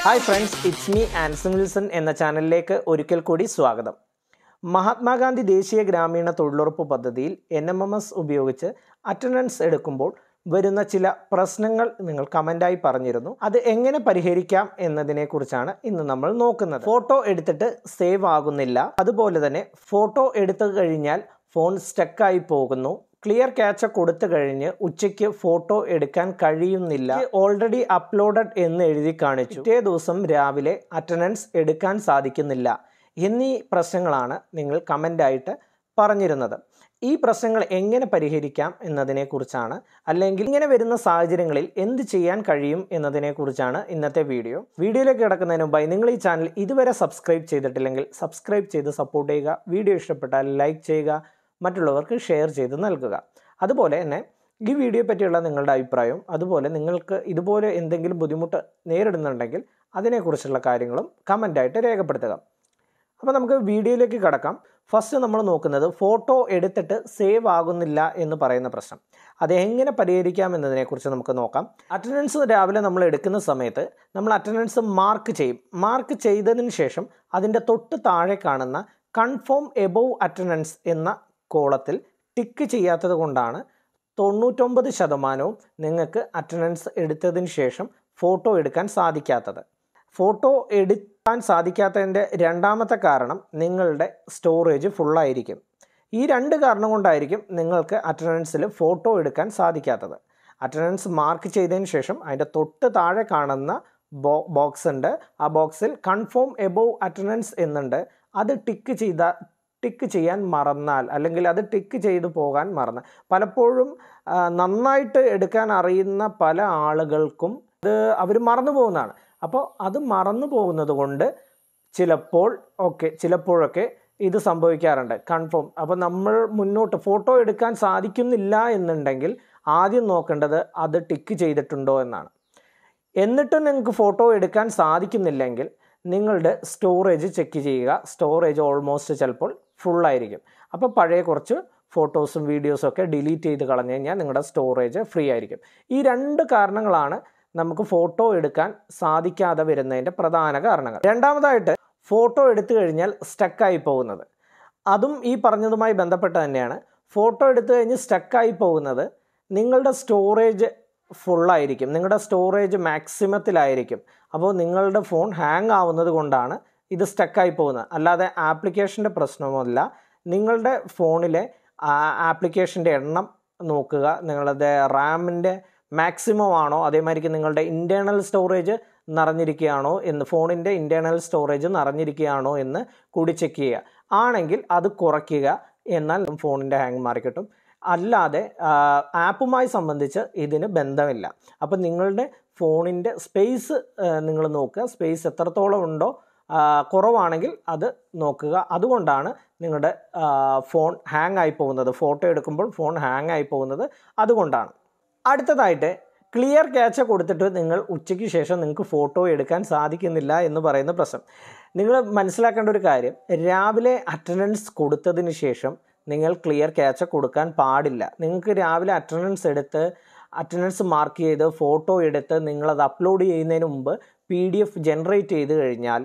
hi friends it's me Anson Wilson എന്ന ചാനലിലേക്ക് ഒരിക്കൽ കൂടി സ്വാഗതം മഹാത്മാഗാന്ധി ദേശീയ ഗ്രാമീണ തൊഴിലുറപ്പ് പദ്ധതിയിൽ എൻ എം എം എസ് ഉപയോഗിച്ച് അറ്റൻഡൻസ് എടുക്കുമ്പോൾ വരുന്ന ചില പ്രശ്നങ്ങൾ നിങ്ങൾ കമൻ്റായി പറഞ്ഞിരുന്നു അത് എങ്ങനെ പരിഹരിക്കാം എന്നതിനെക്കുറിച്ചാണ് ഇന്ന് നമ്മൾ നോക്കുന്നത് ഫോട്ടോ എടുത്തിട്ട് സേവ് ആകുന്നില്ല അതുപോലെ തന്നെ ഫോട്ടോ എടുത്തു കഴിഞ്ഞാൽ ഫോൺ സ്റ്റക്കായി പോകുന്നു ക്ലിയർ ക്യാച്ച് കൊടുത്തു കഴിഞ്ഞ് ഉച്ചയ്ക്ക് ഫോട്ടോ എടുക്കാൻ കഴിയുന്നില്ല ഓൾറെഡി അപ്ലോഡഡ് എന്ന് എഴുതി കാണിച്ചു പിറ്റേ ദിവസം രാവിലെ അറ്റൻഡൻസ് എടുക്കാൻ സാധിക്കുന്നില്ല എന്നീ പ്രശ്നങ്ങളാണ് നിങ്ങൾ കമൻ്റായിട്ട് പറഞ്ഞിരുന്നത് ഈ പ്രശ്നങ്ങൾ എങ്ങനെ പരിഹരിക്കാം എന്നതിനെക്കുറിച്ചാണ് അല്ലെങ്കിൽ ഇങ്ങനെ വരുന്ന സാഹചര്യങ്ങളിൽ എന്ത് ചെയ്യാൻ കഴിയും എന്നതിനെക്കുറിച്ചാണ് ഇന്നത്തെ വീഡിയോ വീഡിയോയിലേക്ക് കിടക്കുന്നതിന് മുമ്പായി നിങ്ങൾ ഈ ചാനൽ ഇതുവരെ സബ്സ്ക്രൈബ് ചെയ്തിട്ടില്ലെങ്കിൽ സബ്സ്ക്രൈബ് ചെയ്ത് സപ്പോർട്ട് ചെയ്യുക വീഡിയോ ഇഷ്ടപ്പെട്ടാൽ ലൈക്ക് ചെയ്യുക മറ്റുള്ളവർക്ക് ഷെയർ ചെയ്ത് നൽകുക അതുപോലെ തന്നെ ഈ വീഡിയോ പറ്റിയുള്ള നിങ്ങളുടെ അഭിപ്രായവും അതുപോലെ നിങ്ങൾക്ക് ഇതുപോലെ എന്തെങ്കിലും ബുദ്ധിമുട്ട് നേരിടുന്നുണ്ടെങ്കിൽ അതിനെക്കുറിച്ചുള്ള കാര്യങ്ങളും കമൻ്റായിട്ട് രേഖപ്പെടുത്തുക അപ്പോൾ നമുക്ക് വീഡിയോയിലേക്ക് കടക്കാം ഫസ്റ്റ് നമ്മൾ നോക്കുന്നത് ഫോട്ടോ എടുത്തിട്ട് സേവ് ആകുന്നില്ല എന്ന് പറയുന്ന പ്രശ്നം അത് എങ്ങനെ പരിഹരിക്കാം എന്നതിനെക്കുറിച്ച് നമുക്ക് നോക്കാം അറ്റൻഡൻസ് രാവിലെ നമ്മൾ എടുക്കുന്ന സമയത്ത് നമ്മൾ അറ്റൻഡൻസ് മാർക്ക് ചെയ്യും മാർക്ക് ചെയ്തതിന് ശേഷം അതിൻ്റെ തൊട്ട് താഴെ കാണുന്ന കൺഫേം എബോവ് അറ്റൻഡൻസ് എന്ന കോളത്തിൽ ടിക്ക് ചെയ്യാത്തത് കൊണ്ടാണ് തൊണ്ണൂറ്റൊമ്പത് ശതമാനവും നിങ്ങൾക്ക് അറ്റൻഡൻസ് എടുത്തതിന് ശേഷം ഫോട്ടോ എടുക്കാൻ സാധിക്കാത്തത് ഫോട്ടോ എടുക്കാൻ സാധിക്കാത്തതിൻ്റെ രണ്ടാമത്തെ കാരണം നിങ്ങളുടെ സ്റ്റോറേജ് ഫുള്ളായിരിക്കും ഈ രണ്ട് കാരണം കൊണ്ടായിരിക്കും നിങ്ങൾക്ക് അറ്റൻഡൻസിൽ ഫോട്ടോ എടുക്കാൻ സാധിക്കാത്തത് അറ്റൻഡൻസ് മാർക്ക് ചെയ്തതിന് ശേഷം അതിൻ്റെ തൊട്ട് താഴെ കാണുന്ന ബോ ബോക്സ് ഉണ്ട് ആ ബോക്സിൽ കൺഫേം എബോവ് അറ്റൻഡൻസ് എന്നുണ്ട് അത് ടിക്ക് ചെയ്ത ടിക്ക് ചെയ്യാൻ മറന്നാൽ അല്ലെങ്കിൽ അത് ടിക്ക് ചെയ്തു പോകാൻ മറന്ന് പലപ്പോഴും ആ, നന്നായിട്ട് എടുക്കാൻ അറിയുന്ന പല ആളുകൾക്കും അത് അവർ മറന്നു പോകുന്നതാണ് അപ്പോൾ അത് മറന്നു പോകുന്നത് കൊണ്ട് ചിലപ്പോൾ ഓക്കെ ചിലപ്പോഴൊക്കെ ഇത് സംഭവിക്കാറുണ്ട് കൺഫേം അപ്പോൾ നമ്മൾ മുന്നോട്ട് ഫോട്ടോ എടുക്കാൻ സാധിക്കുന്നില്ല എന്നുണ്ടെങ്കിൽ ആദ്യം നോക്കേണ്ടത് അത് ടിക്ക് ചെയ്തിട്ടുണ്ടോ എന്നാണ് എന്നിട്ടും നിങ്ങൾക്ക് ഫോട്ടോ എടുക്കാൻ സാധിക്കുന്നില്ലെങ്കിൽ നിങ്ങളുടെ സ്റ്റോറേജ് ചെക്ക് ചെയ്യുക സ്റ്റോറേജ് ഓൾമോസ്റ്റ് ചിലപ്പോൾ ഫുള്ളായിരിക്കും അപ്പോൾ പഴയ കുറച്ച് ഫോട്ടോസും വീഡിയോസും ഒക്കെ ഡിലീറ്റ് ചെയ്ത് കളഞ്ഞു കഴിഞ്ഞാൽ നിങ്ങളുടെ സ്റ്റോറേജ് ഫ്രീ ആയിരിക്കും ഈ രണ്ട് കാരണങ്ങളാണ് നമുക്ക് ഫോട്ടോ എടുക്കാൻ സാധിക്കാതെ വരുന്നതിൻ്റെ പ്രധാന കാരണങ്ങൾ രണ്ടാമതായിട്ട് ഫോട്ടോ എടുത്തു കഴിഞ്ഞാൽ സ്റ്റക്കായി പോകുന്നത് അതും ഈ പറഞ്ഞതുമായി ബന്ധപ്പെട്ട് തന്നെയാണ് ഫോട്ടോ എടുത്തു കഴിഞ്ഞ് സ്റ്റക്കായി പോകുന്നത് നിങ്ങളുടെ സ്റ്റോറേജ് ഫുള്ളായിരിക്കും നിങ്ങളുടെ സ്റ്റോറേജ് മാക്സിമത്തിലായിരിക്കും അപ്പോൾ നിങ്ങളുടെ ഫോൺ ഹാങ് ആവുന്നത് കൊണ്ടാണ് ഇത് സ്റ്റക്കായി പോകുന്നത് അല്ലാതെ ആപ്ലിക്കേഷൻ്റെ പ്രശ്നമല്ല നിങ്ങളുടെ ഫോണിലെ ആപ്ലിക്കേഷൻ്റെ എണ്ണം നോക്കുക നിങ്ങളുടെ റാമിൻ്റെ മാക്സിമം ആണോ അതേമാതിരിക്ക് നിങ്ങളുടെ ഇൻറ്റേർണൽ സ്റ്റോറേജ് നിറഞ്ഞിരിക്കുകയാണോ എന്ന് ഫോണിൻ്റെ ഇൻറ്റേർണൽ സ്റ്റോറേജ് നിറഞ്ഞിരിക്കുകയാണോ എന്ന് കൂടി ചെക്ക് ചെയ്യുക ആണെങ്കിൽ അത് കുറയ്ക്കുക എന്നാൽ ഫോണിൻ്റെ ഹാങ് മാറിക്കിട്ടും അല്ലാതെ ആപ്പുമായി സംബന്ധിച്ച് ഇതിന് ബന്ധമില്ല അപ്പം നിങ്ങളുടെ ഫോണിൻ്റെ സ്പേസ് നിങ്ങൾ നോക്കുക സ്പേസ് എത്രത്തോളം ഉണ്ടോ ആ, കുറവാണെങ്കിൽ അത് നോക്കുക അതുകൊണ്ടാണ് നിങ്ങളുടെ ആ, ഫോൺ ഹാങ് ആയി പോകുന്നത് ഫോട്ടോ എടുക്കുമ്പോൾ ഫോൺ ഹാങ് ആയി പോകുന്നത് അതുകൊണ്ടാണ് അടുത്തതായിട്ട് ക്ലിയർ ക്യാച്ച് കൊടുത്തിട്ട് നിങ്ങൾ ഉച്ചയ്ക്ക് ശേഷം നിങ്ങൾക്ക് ഫോട്ടോ എടുക്കാൻ സാധിക്കുന്നില്ല എന്ന് പറയുന്ന പ്രശ്നം നിങ്ങൾ മനസ്സിലാക്കേണ്ട ഒരു കാര്യം രാവിലെ അറ്റൻഡൻസ് കൊടുത്തതിന് ശേഷം നിങ്ങൾ ക്ലിയർ ക്യാച്ച് കൊടുക്കാൻ പാടില്ല നിങ്ങൾക്ക് രാവിലെ അറ്റൻഡൻസ് എടുത്ത് അറ്റൻഡൻസ് മാർക്ക് ചെയ്ത് ഫോട്ടോ എടുത്ത് നിങ്ങളത് അപ്ലോഡ് ചെയ്യുന്നതിന് മുമ്പ് പി ഡി എഫ് ജനറേറ്റ് ചെയ്ത് കഴിഞ്ഞാൽ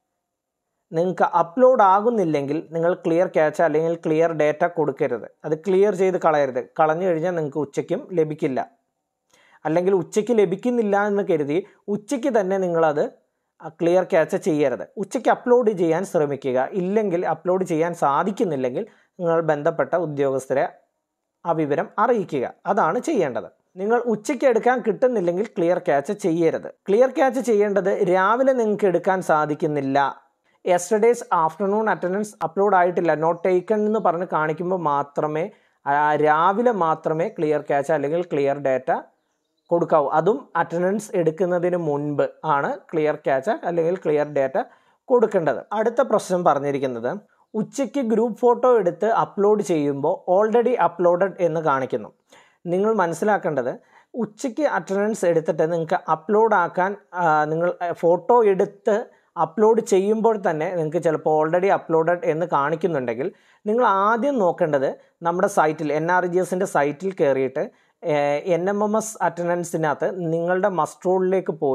നിങ്ങൾക്ക് അപ്ലോഡ് ആകുന്നില്ലെങ്കിൽ നിങ്ങൾ ക്ലിയർ ക്യാച്ച് അല്ലെങ്കിൽ ക്ലിയർ ഡേറ്റ കൊടുക്കരുത് അത് ക്ലിയർ ചെയ്ത് കളയരുത് കളഞ്ഞു കഴിഞ്ഞാൽ നിങ്ങൾക്ക് ഉച്ചയ്ക്കും ലഭിക്കില്ല അല്ലെങ്കിൽ ഉച്ചയ്ക്ക് ലഭിക്കുന്നില്ല എന്ന് കരുതി ഉച്ചയ്ക്ക് തന്നെ നിങ്ങളത് ക്ലിയർ ക്യാച്ച് ചെയ്യരുത് ഉച്ചയ്ക്ക് അപ്ലോഡ് ചെയ്യാൻ ശ്രമിക്കുക ഇല്ലെങ്കിൽ അപ്ലോഡ് ചെയ്യാൻ സാധിക്കുന്നില്ലെങ്കിൽ നിങ്ങൾ ബന്ധപ്പെട്ട ഉദ്യോഗസ്ഥരെ ആ വിവരം അറിയിക്കുക അതാണ് ചെയ്യേണ്ടത് നിങ്ങൾ ഉച്ചയ്ക്ക് എടുക്കാൻ കിട്ടുന്നില്ലെങ്കിൽ ക്ലിയർ ക്യാച്ച് ചെയ്യരുത് ക്ലിയർ ക്യാച്ച് ചെയ്യേണ്ടത് രാവിലെ നിങ്ങൾക്ക് എടുക്കാൻ സാധിക്കുന്നില്ല യെസ്റ്റർഡേസ് ആഫ്റ്റർനൂൺ അറ്റൻഡൻസ് അപ്ലോഡ് ആയിട്ടില്ല നോട്ട് ടേക്കൺ എന്ന് പറഞ്ഞ് കാണിക്കുമ്പോൾ മാത്രമേ ആ, രാവിലെ മാത്രമേ ക്ലിയർ ക്യാച്ച് അല്ലെങ്കിൽ ക്ലിയർ ഡേറ്റ കൊടുക്കാവൂ അതും അറ്റൻഡൻസ് എടുക്കുന്നതിന് മുൻപ് ആണ് ക്ലിയർ ക്യാച്ച് അല്ലെങ്കിൽ ക്ലിയർ ഡേറ്റ കൊടുക്കേണ്ടത് അടുത്ത പ്രശ്നം പറഞ്ഞിരിക്കുന്നത് ഉച്ചയ്ക്ക് ഗ്രൂപ്പ് ഫോട്ടോ എടുത്ത് അപ്ലോഡ് ചെയ്യുമ്പോൾ ഓൾറെഡി അപ്ലോഡഡ് എന്ന് കാണിക്കുന്നു നിങ്ങൾ മനസ്സിലാക്കേണ്ടത് ഉച്ചയ്ക്ക് അറ്റൻഡൻസ് എടുത്തിട്ട് നിങ്ങൾക്ക് അപ്ലോഡ് ആക്കാൻ ആ, നിങ്ങൾ ഫോട്ടോ എടുത്ത് അപ്ലോഡ് ചെയ്യുമ്പോൾ തന്നെ നിങ്ങൾക്ക് ചിലപ്പോൾ ഓൾറെഡി അപ്ലോഡഡ് എന്ന് കാണിക്കുന്നുണ്ടെങ്കിൽ നിങ്ങൾ ആദ്യം നോക്കേണ്ടത് നമ്മുടെ സൈറ്റിൽ എൻ ആർ ജി എസിൻ്റെ സൈറ്റിൽ കയറിയിട്ട് എൻ എം എം എസ് അറ്റൻഡൻസിനകത്ത് നിങ്ങളുടെ മസ്ട്രോളിലേക്ക് പോയി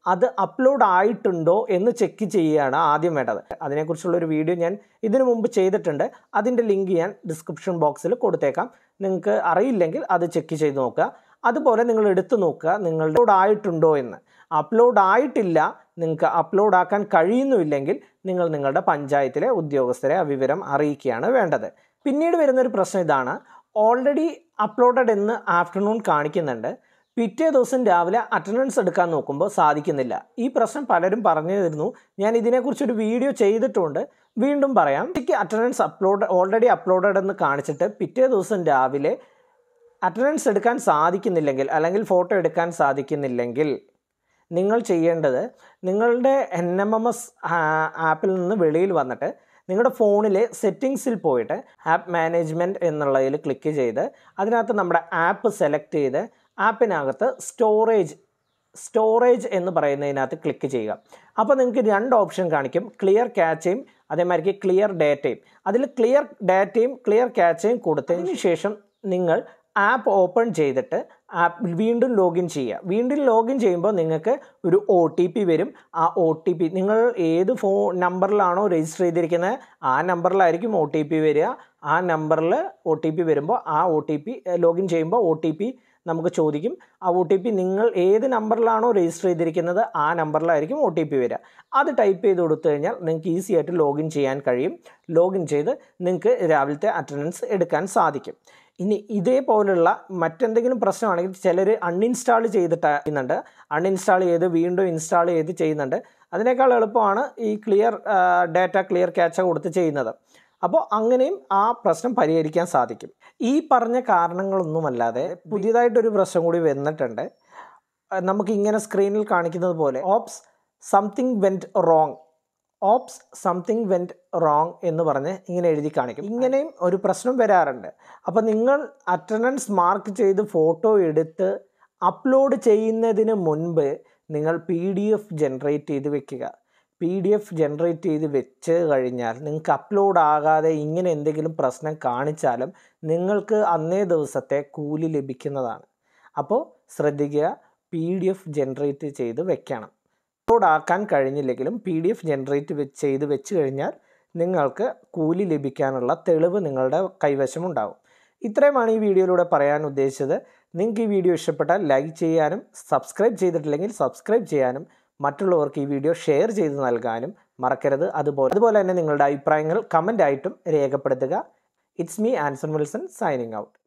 അത് അപ്ലോഡ് ആയിട്ടുണ്ടോ എന്ന് ചെക്ക് ചെയ്യുകയാണ് ആദ്യം വേണ്ടത് അതിനെക്കുറിച്ചുള്ള ഒരു വീഡിയോ ഞാൻ ഇതിനു മുമ്പ് ചെയ്തിട്ടുണ്ട് അതിൻ്റെ ലിങ്ക് ഞാൻ ഡിസ്ക്രിപ്ഷൻ ബോക്സിൽ കൊടുത്തേക്കാം നിങ്ങൾക്ക് അറിയില്ലെങ്കിൽ അത് ചെക്ക് ചെയ്ത് നോക്കുക അതുപോലെ നിങ്ങൾ എടുത്തു നോക്കുക നിങ്ങളുടെ അപ്ലോഡ് ആയിട്ടുണ്ടോ എന്ന് അപ്ലോഡ് ആയിട്ടില്ല നിങ്ങൾക്ക് അപ്ലോഡ് ആക്കാൻ കഴിയുന്നുമില്ലെങ്കിൽ നിങ്ങൾ നിങ്ങളുടെ പഞ്ചായത്തിലെ ഉദ്യോഗസ്ഥരെ ആ വിവരം അറിയിക്കുകയാണ് വേണ്ടത് പിന്നീട് വരുന്നൊരു പ്രശ്നം ഇതാണ് ഓൾറെഡി അപ്ലോഡഡ് എന്ന് ആഫ്റ്റർനൂൺ കാണിക്കുന്നുണ്ട് പിറ്റേ ദിവസം രാവിലെ അറ്റൻഡൻസ് എടുക്കാൻ നോക്കുമ്പോൾ സാധിക്കുന്നില്ല ഈ പ്രശ്നം പലരും പറഞ്ഞു തരുന്നു ഞാൻ ഇതിനെക്കുറിച്ചൊരു വീഡിയോ ചെയ്തിട്ടുണ്ട് വീണ്ടും പറയാം എനിക്ക് അറ്റൻഡൻസ് അപ്ലോഡ് ഓൾറെഡി അപ്ലോഡഡ് എന്ന് കാണിച്ചിട്ട് പിറ്റേ ദിവസം രാവിലെ അറ്റൻഡൻസ് എടുക്കാൻ സാധിക്കുന്നില്ലെങ്കിൽ അല്ലെങ്കിൽ ഫോട്ടോ എടുക്കാൻ സാധിക്കുന്നില്ലെങ്കിൽ നിങ്ങൾ ചെയ്യേണ്ടത് നിങ്ങളുടെ എൻ എം എം എസ് ആപ്പിൽ നിന്ന് വെളിയിൽ വന്നിട്ട് നിങ്ങളുടെ ഫോണിലെ സെറ്റിങ്സിൽ പോയിട്ട് ആപ്പ് മാനേജ്മെൻറ്റ് എന്നുള്ളതിൽ ക്ലിക്ക് ചെയ്ത് അതിനകത്ത് നമ്മുടെ ആപ്പ് സെലക്ട് ചെയ്ത് ആപ്പിനകത്ത് സ്റ്റോറേജ് സ്റ്റോറേജ് എന്ന് പറയുന്നതിനകത്ത് ക്ലിക്ക് ചെയ്യുക അപ്പോൾ നിങ്ങൾക്ക് രണ്ട് ഓപ്ഷൻ കാണിക്കും ക്ലിയർ ക്യാച്ചയും അതേമാതിരി ക്ലിയർ ഡേറ്റയും അതിൽ ക്ലിയർ ഡാറ്റയും ക്ലിയർ ക്യാച്ചയും കൊടുത്തതിന് ശേഷം നിങ്ങൾ ആപ്പ് ഓപ്പൺ ചെയ്തിട്ട് ആപ്പ് വീണ്ടും ലോഗിൻ ചെയ്യുക വീണ്ടും ലോഗിൻ ചെയ്യുമ്പോൾ നിങ്ങൾക്ക് ഒരു ഒ ടി പി വരും ആ ഒ ടി പി നിങ്ങൾ ഏത് ഫോൺ നമ്പറിലാണോ രജിസ്റ്റർ ചെയ്തിരിക്കുന്നത് ആ നമ്പറിലായിരിക്കും ഒ ടി പി വരിക ആ നമ്പറിൽ ഒ ടി പി വരുമ്പോൾ ആ ഒ ടി പി ലോഗിൻ ചെയ്യുമ്പോൾ ഒ ടി പി നമുക്ക് ചോദിക്കും ആ ഒ ടി പി നിങ്ങൾ ഏത് നമ്പറിലാണോ രജിസ്റ്റർ ചെയ്തിരിക്കുന്നത് ആ നമ്പറിലായിരിക്കും ഒ ടി പി വരിക അത് ടൈപ്പ് ചെയ്ത് കൊടുത്തു കഴിഞ്ഞാൽ നിങ്ങൾക്ക് ഈസി ആയിട്ട് ലോഗിൻ ചെയ്യാൻ കഴിയും ലോഗിൻ ചെയ്ത് നിങ്ങൾക്ക് രാവിലത്തെ അറ്റൻഡൻസ് എടുക്കാൻ സാധിക്കും ഇനി ഇതേപോലുള്ള മറ്റെന്തെങ്കിലും പ്രശ്നമാണെങ്കിൽ ചിലർ അൺഇൻസ്റ്റാൾ ചെയ്തിട്ട് ചെയ്യുന്നുണ്ട് അൺഇൻസ്റ്റാൾ ചെയ്ത് വീണ്ടും ഇൻസ്റ്റാൾ ചെയ്ത് ചെയ്യുന്നുണ്ട് അതിനേക്കാൾ എളുപ്പമാണ് ഈ ക്ലിയർ ഡാറ്റ ക്ലിയർ ക്യാച്ച കൊടുത്ത് ചെയ്യുന്നത് അപ്പോൾ അങ്ങനെയും ആ പ്രശ്നം പരിഹരിക്കാൻ സാധിക്കും ഈ പറഞ്ഞ കാരണങ്ങളൊന്നുമല്ലാതെ പുതിയതായിട്ടൊരു പ്രശ്നം കൂടി വന്നിട്ടുണ്ട് നമുക്ക് ഇങ്ങനെ സ്ക്രീനിൽ കാണിക്കുന്നത് പോലെ oops something went wrong oops something went wrong എന്ന് പറഞ്ഞ് ഇങ്ങനെ എഴുതി കാണിക്കും ഇങ്ങനെയും ഒരു പ്രശ്നം വരാറുണ്ട് അപ്പോൾ നിങ്ങൾ അറ്റൻഡൻസ് മാർക്ക് ചെയ്ത് ഫോട്ടോ എടുത്ത് അപ്ലോഡ് ചെയ്യുന്നതിന് മുൻപ് നിങ്ങൾ പി ഡി എഫ് ജനറേറ്റ് ചെയ്ത് വെക്കുക പി ഡി എഫ് ജനറേറ്റ് ചെയ്ത് വെച്ച് കഴിഞ്ഞാൽ നിങ്ങൾക്ക് അപ്ലോഡ് ആകാതെ ഇങ്ങനെ എന്തെങ്കിലും പ്രശ്നം കാണിച്ചാലും നിങ്ങൾക്ക് അന്നേ ദിവസത്തെ കൂലി ലഭിക്കുന്നതാണ് അപ്പോൾ ശ്രദ്ധിക്കുക പി ഡി എഫ് ജനറേറ്റ് ചെയ്ത് വെക്കണം അപ്ലോഡ് ആക്കാൻ കഴിഞ്ഞില്ലെങ്കിലും പി ഡി എഫ് ജനറേറ്റ് വെച്ച് ചെയ്ത് വെച്ച് കഴിഞ്ഞാൽ നിങ്ങൾക്ക് കൂലി ലഭിക്കാനുള്ള തെളിവ് നിങ്ങളുടെ കൈവശമുണ്ടാകും ഇത്രയുമാണ് ഈ വീഡിയോയിലൂടെ പറയാൻ ഉദ്ദേശിച്ചത് നിങ്ങൾക്ക് ഈ വീഡിയോ ഇഷ്ടപ്പെട്ടാൽ ലൈക്ക് ചെയ്യാനും സബ്സ്ക്രൈബ് ചെയ്തിട്ടില്ലെങ്കിൽ സബ്സ്ക്രൈബ് ചെയ്യാനും മറ്റുള്ളവർക്ക് ഈ വീഡിയോ ഷെയർ ചെയ്ത് നൽകാനും മറക്കരുത് അതുപോലെ അതുപോലെ തന്നെ നിങ്ങളുടെ അഭിപ്രായങ്ങൾ കമൻ്റ് ആയിട്ടും രേഖപ്പെടുത്തുക it's me Anson Wilson signing out